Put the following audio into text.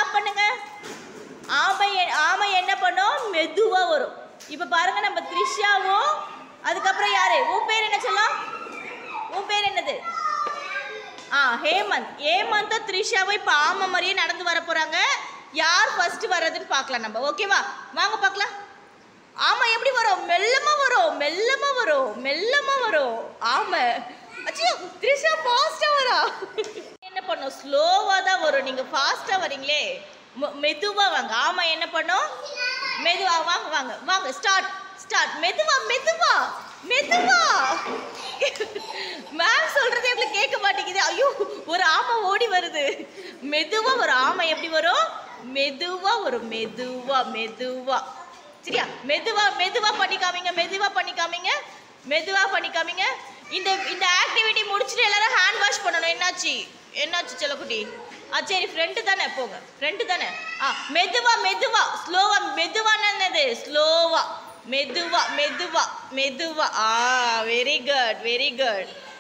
clap பண்ணுங்க ஆமை எ- ஆமை என்ன பண்ணும் மெதுவா வரும் இப்போ பாருங்க நம்ம த்ரிஷாவும் அதுக்கப்புறம் யாரு உன் பேர் என்ன சொல்லும் உன் பேர் என்னது ஆ ஹேமந்த் ஹேமந்தும் த்ரிஷாவும் இப்போ ஆமை மாதிரியே நடந்து வர போறாங்க யார் ஃபர்ஸ்ட் வர்றதுன்னு பார்க்கலாம் நம்ம ஓகேவா வாங்க பார்க்கலாம் ஆமா எப்படி வரும் மெல்லமா வரும் மெல்லமா வரும் மெல்லமா வரும் ஆமா அச்சோ த்ரிஷா ஃபாஸ்டா வரா என்ன பண்ணும் ஸ்லோவா தான் வரும் நீங்க ஃபாஸ்டா வரீங்களே ம- மெதுவா வாங்க ஆமா என்ன பண்ணும் மெதுவா வாங்க வாங்க வாங்க ஸ்டார்ட் ஸ்டார்ட் மெதுவா மெதுவா மெதுவா மேம் சொல்றது எங்களுக்கு கேட்க மாட்டேங்குது ஐயோ ஒரு ஆமை ஓடி வருது மெதுவா ஒரு ஆமை எப்படி வரும் மெதுவா வரும் மெதுவா மெதுவா சரியா மெதுவா மெதுவா பண்ணி காமிங்க மெதுவா பண்ணி காமிங்க மெதுவா பண்ணி காமிங்க இந்த இந்த ஆக்டிவிட்டி முடிச்சுட்டு எல்லாரும் ஹேண்ட் வாஷ் பண்ணணும் என்னாச்சு என்னாச்சு செல்லக்குட்டி ஆ சரி ஃப்ரெண்டு தானே போங்க ஃப்ரெண்டு தானே ஆ மெதுவா மெதுவா ஸ்லோவா மெதுவான என்னது ஸ்லோவா மெதுவா மெதுவா மெதுவா ஆ வெரி குட் வெரி குட்